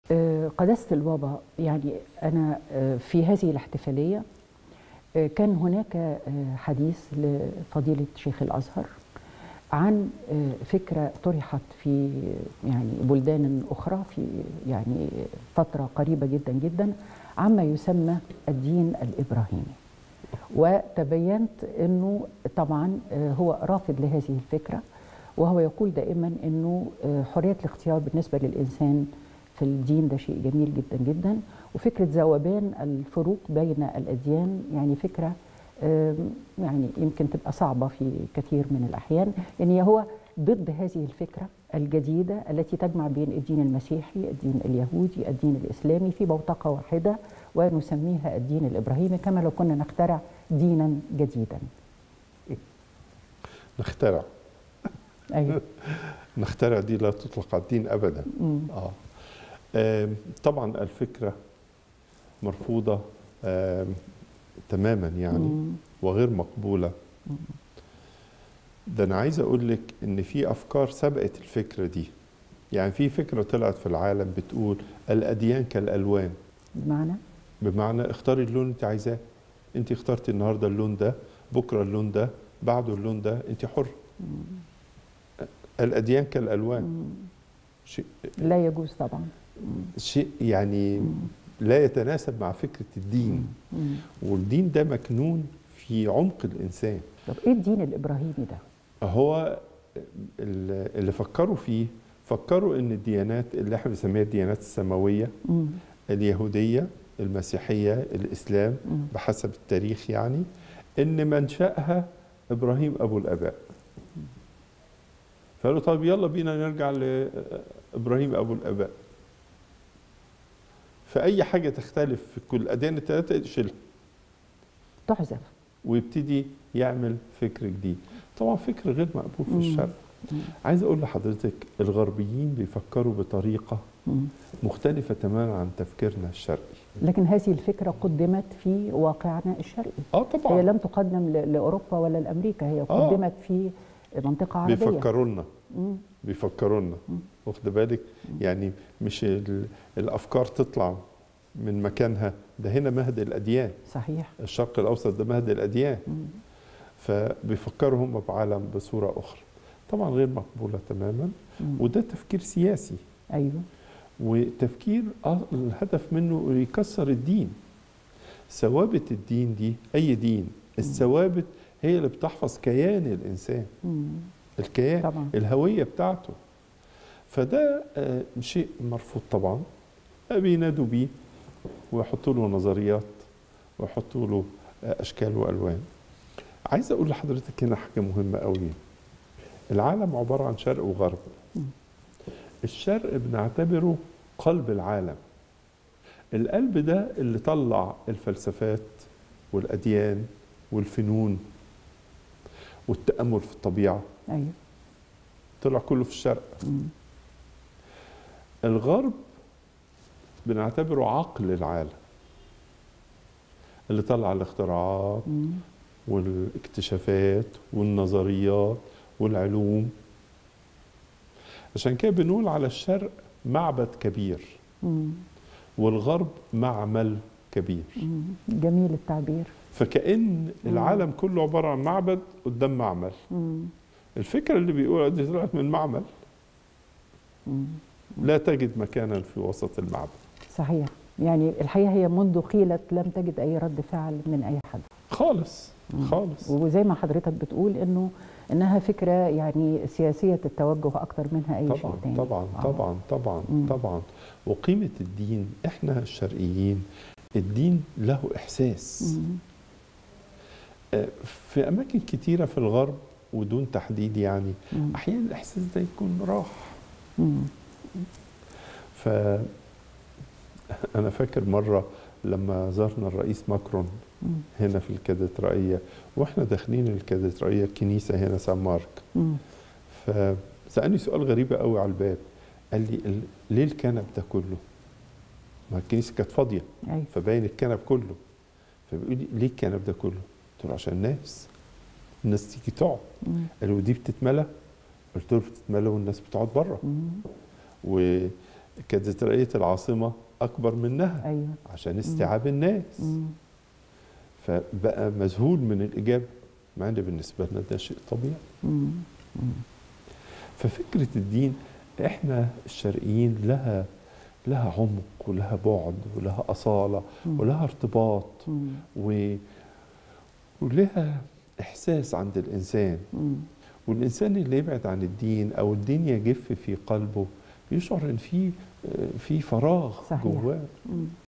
آه، قداسة البابا يعني أنا آه، في هذه الاحتفالية آه، كان هناك آه، حديث لفضيلة شيخ الأزهر عن آه، فكرة طرحت في يعني بلدان أخرى في يعني فترة قريبة جدا جدا عما يسمى الدين الإبراهيمي وتبينت أنه طبعا آه، هو رافض لهذه الفكرة وهو يقول دائما أنه آه، حرية الاختيار بالنسبة للإنسان في الدين ده شيء جميل جدا جدا وفكرة ذوبان الفروق بين الأديان يعني فكرة آم، يعني يمكن تبقى صعبة في كثير من الأحيان يعني هو ضد هذه الفكرة الجديدة التي تجمع بين الدين المسيحي الدين اليهودي الدين الإسلامي في بوتقة واحدة ونسميها الدين الإبراهيمي كما لو كنا نخترع دينا جديدا نخترع أيوة. نخترع دي لا تطلق على الدين ابدا مم. اه آم، طبعا الفكره مرفوضه آم، تماما يعني مم. وغير مقبوله ده انا عايز اقول لك ان في افكار سبقت الفكره دي يعني في فكره طلعت في العالم بتقول الاديان كالالوان بمعنى بمعنى اختاري اللون اللي انت عايزاه انت اخترتي النهارده اللون ده بكره اللون ده بعده اللون ده انت حر الاديان كالالوان مم. شيء لا يجوز طبعا شيء يعني لا يتناسب مع فكره الدين مم. والدين ده مكنون في عمق الانسان طب ايه الدين الابراهيمي ده؟ هو ال- اللي فكروا فيه فكروا ان الديانات اللي احنا بنسميها الديانات السماويه مم. اليهوديه المسيحيه الاسلام مم. بحسب التاريخ يعني ان منشاها ابراهيم ابو الاباء فقالوا طيب يلا بينا نرجع لابراهيم ابو الاباء فاي حاجه تختلف في كل الاديان الثلاثه يشيلها تحذف ويبتدي يعمل فكر جديد طبعا فكر غير مقبول في مم. الشرق مم. عايز اقول لحضرتك الغربيين بيفكروا بطريقه مم. مختلفه تماما عن تفكيرنا الشرقي لكن هذه الفكره قدمت في واقعنا الشرقي اه هي طبعا لم تقدم ل- لاوروبا ولا لامريكا هي آه. قدمت في منطقه عربيه بيفكروا لنا مم. بيفكروا لنا مم. واخد بالك يعني مش ال- الافكار تطلع من مكانها ده هنا مهد الاديان صحيح الشرق الاوسط ده مهد الاديان مم. فبيفكروا هم بعالم بصوره اخرى طبعا غير مقبوله تماما مم. وده تفكير سياسي ايوه وتفكير آه الهدف منه يكسر الدين ثوابت الدين دي اي دين الثوابت هي اللي بتحفظ كيان الانسان مم. الكيان طبعا الهويه بتاعته فده آه، شيء مرفوض طبعا آه، بينادوا بيه ويحطوا له نظريات ويحطوا له آه، اشكال والوان عايز اقول لحضرتك هنا حاجه مهمه قوي العالم عباره عن شرق وغرب مم. الشرق بنعتبره قلب العالم القلب ده اللي طلع الفلسفات والاديان والفنون والتامل في الطبيعه ايوه طلع كله في الشرق مم. الغرب بنعتبره عقل العالم اللي طلع الاختراعات مم. والاكتشافات والنظريات والعلوم عشان كده بنقول على الشرق معبد كبير مم. والغرب معمل كبير مم. جميل التعبير فكأن العالم كله عبارة عن معبد قدام معمل مم. الفكرة اللي بيقولها دي طلعت من معمل مم. لا تجد مكانا في وسط المعبد صحيح يعني الحقيقه هي منذ قيلت لم تجد اي رد فعل من اي حد خالص مم. خالص وزي ما حضرتك بتقول انه انها فكره يعني سياسيه التوجه اكتر منها اي شيء طبعا تاني طبعا آه. طبعا طبعا مم. طبعا وقيمة الدين احنا الشرقيين الدين له احساس مم. آه، في اماكن كتيرة في الغرب ودون تحديد يعني مم. احيانا الاحساس ده يكون راح مم. ف انا فاكر مرة لما زارنا الرئيس ماكرون مم. هنا في الكاتدرائية واحنا داخلين الكاتدرائية الكنيسة هنا سان مارك مم. فسألني سؤال غريب قوي على الباب قال لي ال- ليه الكنب ده كله؟ ما الكنيسة كانت فاضية ايوه فباين الكنب كله فبيقول لي ليه الكنب ده كله؟ قلت له عشان الناس الناس تيجي تقعد مم. قال له ودي بتتملى؟ قلت له بتتملى والناس بتقعد بره مم. كانت رؤية العاصمة أكبر منها ايوه عشان استيعاب الناس مم. فبقى مذهول من الإجابة مع إن بالنسبة لنا ده شيء طبيعي مم. ففكرة الدين إحنا الشرقيين لها لها عمق ولها بعد ولها أصالة مم. ولها ارتباط مم. و... ولها إحساس عند الإنسان مم. والإنسان اللي يبعد عن الدين أو الدين يجف في قلبه بيشعر إن في في فراغ صحيح. جواه مم.